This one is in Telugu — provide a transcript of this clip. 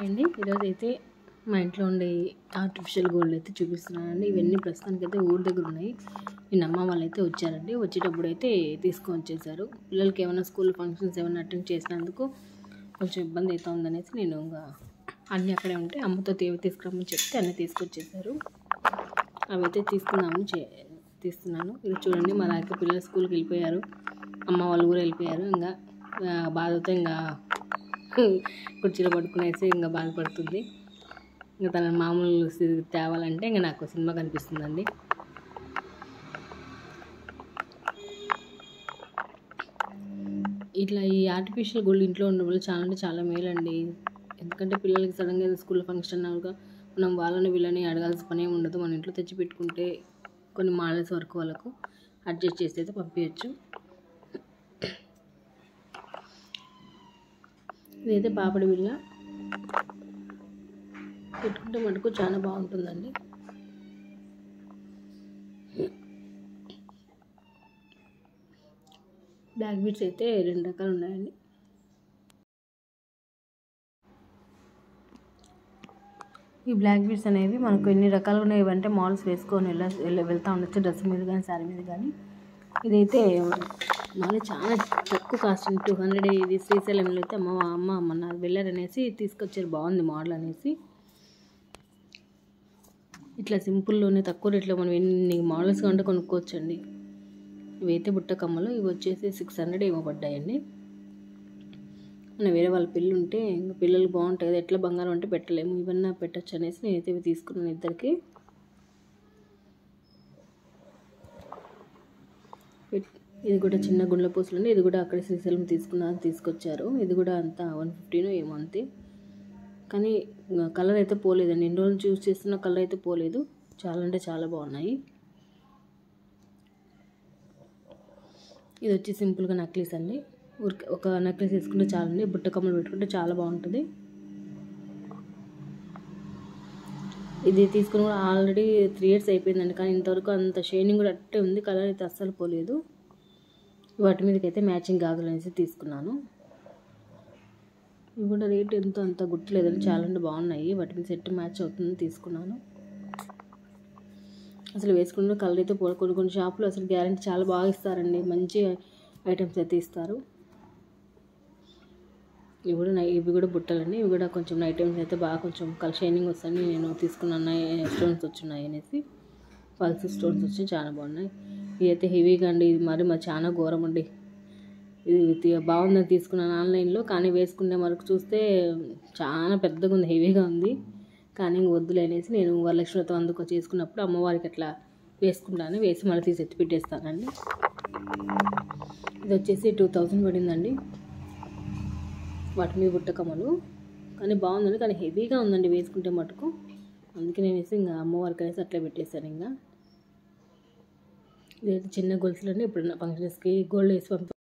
హాయ్ అండి ఈరోజు అయితే మా ఇంట్లో ఉండే ఆర్టిఫిషియల్ గోల్డ్ అయితే చూపిస్తున్నానండి ఇవన్నీ ప్రస్తుతానికి అయితే ఊరి దగ్గర ఉన్నాయి నిన్న అమ్మ వాళ్ళు అయితే వచ్చారండి వచ్చేటప్పుడు అయితే తీసుకొని వచ్చేసారు పిల్లలకి ఏమైనా స్కూల్ ఫంక్షన్స్ ఏమైనా అటెండ్ చేసినందుకు కొంచెం ఇబ్బంది అవుతా ఉందనేసి నేను ఇంకా అన్నీ అక్కడే ఉంటే అమ్మతో తేవి తీసుకురమ్మని చెప్తే అన్నీ తీసుకొచ్చేసారు అవి అయితే తీసుకుందామని చే తీస్తున్నాను ఇది చూడండి మా రాక పిల్లలు స్కూల్కి వెళ్ళిపోయారు అమ్మ వాళ్ళు ఊరు వెళ్ళిపోయారు ఇంకా ఆ, బాధతో ఇంకా కుర్చీలో పడుకునేసి ఇంకా బాధపడుతుంది ఇంకా తన మామూలు సి- తేవాలంటే ఇంకా నాకు సినిమా కనిపిస్తుందండి ఇట్లా ఈ ఆర్టిఫిషియల్ గోల్డ్ ఇంట్లో ఉండడం వల్ల చాలా అంటే చాలా మేలండి ఎందుకంటే పిల్లలకి సడన్గా ఏదో స్కూల్ ఫంక్షన్ అన్నాక మనం వాళ్ళని వీళ్ళని అడగాల్సిన పని ఏమి ఉండదు మన ఇంట్లో తెచ్చి పెట్టుకుంటే కొన్ని మోడల్స్ వరకు వాళ్ళకు అడ్జస్ట్ చేసి అయితే పంపించచ్చు ఇదైతే పాపడి బిళ్ళ పెట్టుకుంటే మటుకు చాలా బాగుంటుందండి బ్లాక్ బీట్స్ అయితే రెండు రకాలు ఉన్నాయండి ఈ బ్లాక్ బీట్స్ అనేవి మనకు ఎన్ని రకాలుగా ఉన్నాయి అంటే మాల్స్ వేసుకొని వెళ్ళ వెళ్ళ- వెళ్తా ఉండొచ్చు డ్రెస్ మీద కానీ శారీ మీద కానీ ఇదైతే మళ్ళీ చాలా తక్కువ కాస్ట్ టూ హండ్రెడ్ ఇది శ్రీశైలంలో అయితే అమ్మ అమ్మ మొన్న వెళ్ళారనేసి తీసుకొచ్చారు బాగుంది మోడల్ అనేసి ఇట్లా సింపుల్లోనే తక్కువ రేట్లో మనం ఎన్ని మోడల్స్ కంటే కొనుక్కోవచ్చండి ఇవైతే బుట్ట కమ్మలు ఇవి వచ్చేసి సిక్స్ హండ్రెడ్ ఏమో పడ్డాయండి మన వేరే వాళ్ళ పిల్లలు ఉంటే ఇంకా పిల్లలు బాగుంటాయి కదా ఎట్లా బంగారం అంటే పెట్టలేము ఇవన్నీ పెట్టచ్చు అనేసి నేనైతే ఇవి తీసుకున్నాను ఇద్దరికి పెట్- ఇది కూడా చిన్న గుండ్ల పూసలు అండి ఇది కూడా అక్కడ శ్రీశైలం తీసుకున్నారు తీసుకొచ్చారు ఇది కూడా అంతా వన్ ఫిఫ్టీనో ఏమో అంతే కానీ కలర్ అయితే పోలేదండి ఎన్ని రోజులు చూస్ చేస్తున్న కలర్ అయితే పోలేదు చాలా అంటే చాలా బాగున్నాయి ఇది వచ్చి సింపుల్గా నెక్లెస్ అండి ఊరికే ఒక నెక్లెస్ వేసుకుంటే చాలండి బుట్ట కమ్మలు పెట్టుకుంటే చాలా బాగుంటుంది ఇది తీసుకుని కూడా ఆల్రెడీ త్రీ ఇయర్స్ అయిపోయిందండి కానీ ఇంతవరకు అంత షైనింగ్ కూడా అట్టే ఉంది కలర్ అయితే అస్సలు పోలేదు వాటి మీదకి అయితే మ్యాచింగ్ గాగులు అనేసి తీసుకున్నాను ఇవి కూడా రేట్ ఎంతో అంత గుర్తులేదండి చాలా అంటే బాగున్నాయి వాటి మీద సెట్ మ్యాచ్ అవుతుంది తీసుకున్నాను అసలు వేసుకుంటే కలర్ అయితే పో కొన్ని కొన్ని షాపులు అసలు గ్యారంటీ చాలా బాగా ఇస్తారండి మంచి ఐటమ్స్ అయితే ఇస్తారు ఇవి కూడా నై ఇవి కూడా బుట్టలండి ఇవి కూడా కొంచెం నైట్ టైమ్స్ అయితే బాగా కొంచెం కలర్ షైనింగ్ వస్తాయని నేను తీసుకున్నాను స్టోన్స్ వచ్చినాయి అనేసి పల్స్ స్టోన్స్ వచ్చి చాలా బాగున్నాయి ఇవి అయితే హెవీగా అండి ఇది మరి మరి చాలా ఘోరం అండి ఇది తి- బాగుందని తీసుకున్నాను ఆన్లైన్లో కానీ వేసుకునే వరకు చూస్తే చాలా పెద్దగా ఉంది హెవీగా ఉంది కానీ ఇంక వద్దులే అనేసి నేను వరలక్ష్మి వ్రతం అందుకు చేసుకున్నప్పుడు అమ్మవారికి అట్లా వేసుకుంటాను వేసి మళ్ళీ తీసి ఎత్తి పెట్టేస్తానండి ఇది వచ్చేసి టూ థౌజండ్ పడిందండి వాటి మీద బుట్టకమ్మలు కానీ బాగుందండి కానీ హెవీగా ఉందండి వేసుకుంటే మటుకు అందుకే నేను వేసి ఇంకా అమ్మవారికి అనేసి అట్లా పెట్టేశాను ఇంకా ఇదైతే చిన్న గొలుసులు అండి ఇప్పుడు ఫంక్షన్స్కి గోల్డ్ వేసి పంపి